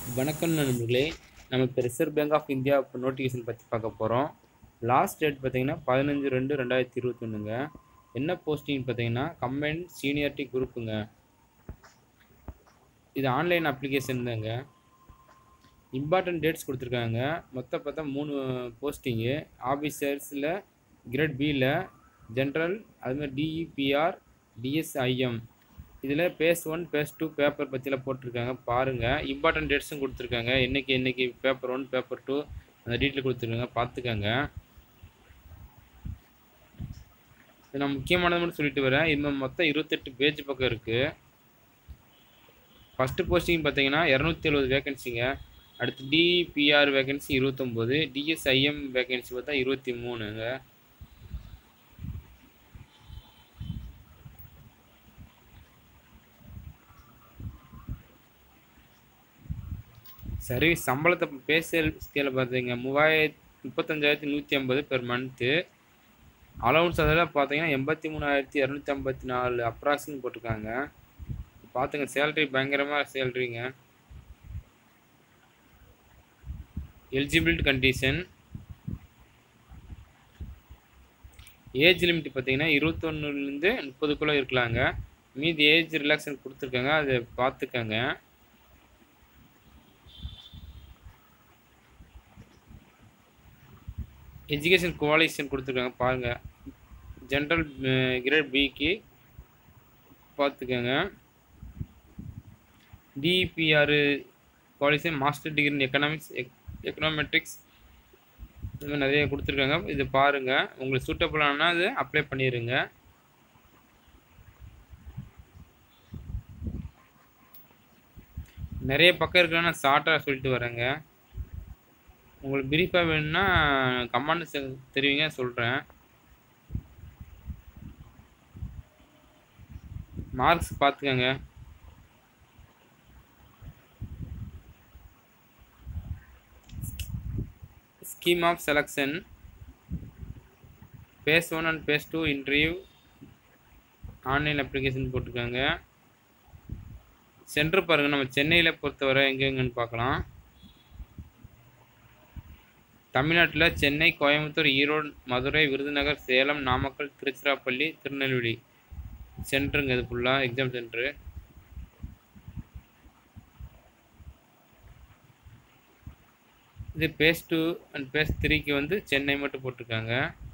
வணக்கம் நண்பர்களே நம்ம இப்போ ரிசர்வ் பேங்க் ஆஃப் இந்தியா இப்போ நோட்டிஃபிகேஷன் பற்றி பார்க்க போகிறோம் லாஸ்ட் டேட் பார்த்தீங்கன்னா பதினஞ்சு ரெண்டு ரெண்டாயிரத்தி இருபத்தொன்னுங்க என்ன போஸ்டிங் பார்த்தீங்கன்னா கம்பைன் சீனியாரிட்டி குரூப்புங்க இது ஆன்லைன் அப்ளிகேஷன் தாங்க இம்பார்ட்டன்ட் டேட்ஸ் கொடுத்துருக்காங்க மொத்தம் பார்த்தா மூணு போஸ்டிங்கு ஆஃபீஸர்ஸில் கிரேட் பியில் ஜென்ரல் அதுமாதிரி டிஇபிஆர் டிஎஸ்ஐஎம் இதில் phase one phase two paper பற்றிலாம் போட்டிருக்காங்க பாருங்கள் இம்பார்ட்டன்ட் டேட்ஸும் கொடுத்துருக்காங்க என்னைக்கு என்னைக்கு பேப்பர் ஒன் பேப்பர் டூ அந்த டீட்டெயில் கொடுத்துருக்காங்க பார்த்துக்கங்க இது நான் முக்கியமானது மட்டும் சொல்லிட்டு வரேன் இன்னும் மொத்தம் இருபத்தெட்டு பேஜ் பக்கம் இருக்குது ஃபஸ்ட்டு போஸ்டிங் பார்த்தீங்கன்னா இரநூத்தி எழுபது வேகன்சிங்க அடுத்து டிபிஆர் வேகன்சி இருபத்தொம்போது டிஎஸ்ஐஎம் வேகன்சி பார்த்தா இருபத்தி மூணுங்க சர்வீஸ் சம்பளத்தை பேசல் ஸ்கேல பார்த்தீங்க மூவாயிரத்தி முப்பத்தஞ்சாயிரத்தி நூற்றி ஐம்பது பெர் மந்த்து அலவுன்ஸ் அதெல்லாம் பார்த்தீங்கன்னா எண்பத்தி மூணாயிரத்தி இரநூத்தி ஐம்பத்தி நாலு அப்ராக்ஸ்னு போட்டிருக்காங்க பார்த்துங்க சேலரி பயங்கரமாக சேலரிங்க எலிஜிபிலிட்டி கண்டிஷன் ஏஜ் லிமிட் பார்த்தீங்கன்னா இருபத்தொன்னுலேருந்து முப்பதுக்குள்ளே இருக்கலாங்க மீதி ஏஜ் ரிலாக்ஸன் கொடுத்துருக்காங்க அதை பார்த்துக்கங்க எஜுகேஷன் குவாலிஃபிகேஷன் கொடுத்துருக்காங்க பாருங்கள் ஜென்ரல் கிரேட் பிக்கு பார்த்துக்கோங்க DPR qualification master degree in economics econometrics இது மாதிரி நிறைய கொடுத்துருக்காங்க இது பாருங்கள் உங்களுக்கு சூட்டபுளானா அது அப்ளை பண்ணிடுங்க நிறைய பக்கம் இருக்குன்னா ஷார்ட்டாக சொல்லிட்டு வரேங்க உங்களுக்கு பிரீஃபாக வேணும்னா கமெண்ட் தெரிவிங்க சொல்கிறேன் மார்க்ஸ் பார்த்துக்கோங்க scheme of selection phase one and phase two interview online application போட்டிருக்காங்க சென்டர் பாருங்கள் நம்ம சென்னையில் பொறுத்தவரை எங்கெங்கன்னு பார்க்கலாம் தமிழ்நாட்டில் சென்னை கோயம்புத்தூர் ஈரோடு மதுரை விருதுநகர் சேலம் நாமக்கல் திருச்சிராப்பள்ளி திருநெல்வேலி சென்டருங்க இது ஃபுல்லாக எக்ஸாம் சென்டரு இது பேஸ் டூ அண்ட் பேஸ் த்ரீக்கு வந்து சென்னை மட்டும் போட்டிருக்காங்க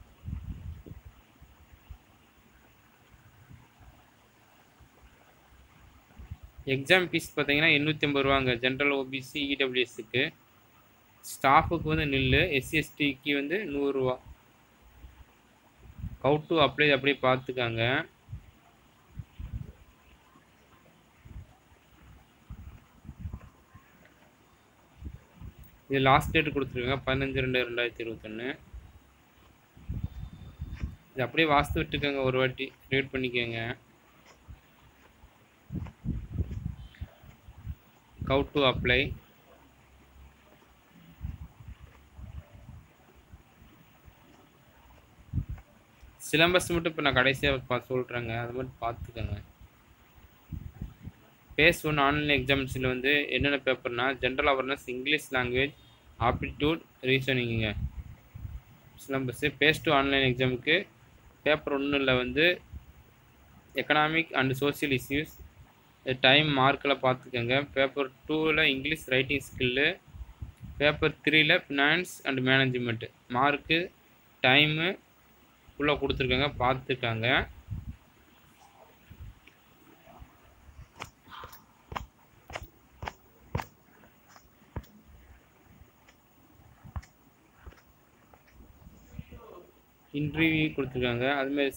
எக்ஸாம் ஃபீஸ் பார்த்தீங்கன்னா எண்ணூற்றி ஐம்பது ரூபாங்க ஜென்ரல் ஓபிசி இடபிள்யூஎஸ்க்கு ஸ்டாஃபுக்கு வந்து நில்லு எஸ்சிஎஸ்டிக்கு வந்து நூறுரூவா கவு டு அப்ளை அப்படியே பார்த்துக்காங்க இது லாஸ்ட் டேட் கொடுத்துருக்காங்க பதினஞ்சு ரெண்டு ரெண்டாயிரத்தி இருபத்தொன்று இது அப்படியே வாஸ்து விட்டுக்கோங்க ஒரு வாட்டி ரீட் பண்ணிக்கோங்க கவு டு அப்ளை சிலபஸ் மட்டும் இப்போ நான் கடைசியாக பா சொல்கிறேங்க அது மட்டும் பார்த்துக்கோங்க பேஸ் ஒன் ஆன்லைன் எக்ஸாம்ஸில் வந்து என்னென்ன பேப்பர்னா general awareness English language aptitude ரீசனிங்குங்க சிலபஸ்ஸு பேஸ் டூ ஆன்லைன் எக்ஸாமுக்கு பேப்பர் ஒன்றில் வந்து economic and social issues time மார்க்கில் பார்த்துக்கோங்க பேப்பர் டூவில் இங்கிலீஷ் ரைட்டிங் ஸ்கில்லு பேப்பர் த்ரீயில் finance and management mark time ஃபுல்லாக கொடுத்துருக்காங்க பார்த்துருக்காங்க இன்டர்வியூ கொடுத்துருக்காங்க அதுமாரி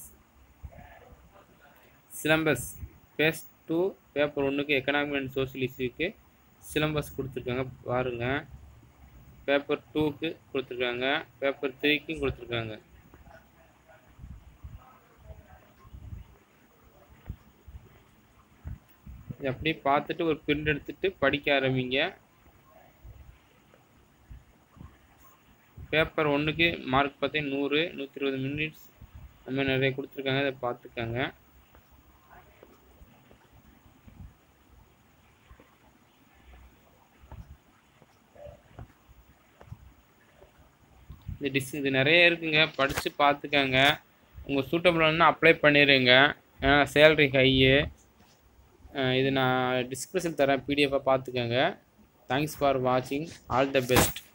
சிலம்பஸ் பேஸ் டூ பேப்பர் ஒன்றுக்கு எக்கனாமிக் அண்ட் சோசியல் இஷ்யூக்கு சிலம்பஸ் கொடுத்துருக்காங்க பாருங்கள் பேப்பர் டூக்கு கொடுத்துருக்காங்க பேப்பர் த்ரீக்கும் கொடுத்துருக்காங்க இது அப்படியே பார்த்துட்டு ஒரு பிரிண்ட் எடுத்துட்டு படிக்க ஆரம்பிங்க பேப்பர் ஒன்றுக்கு மார்க் பார்த்தீங்கன்னா நூறு நூற்றி இருபது மினிட்ஸ் அந்த மாதிரி நிறைய கொடுத்துருக்காங்க அதை பார்த்துக்கோங்க இந்த டிஸ் இது நிறைய இருக்குங்க படித்து பார்த்துக்கங்க உங்கள் சூட்டபிளானா அப்ளை பண்ணிடுங்க ஏன்னா சேல்ரி ஹையு இது நான் டிஸ்கிரிப்ஷன் தரேன் பிடிஎஃபாக பார்த்துக்கங்க தேங்க்ஸ் ஃபார் வாட்சிங் ஆல் த பெஸ்ட்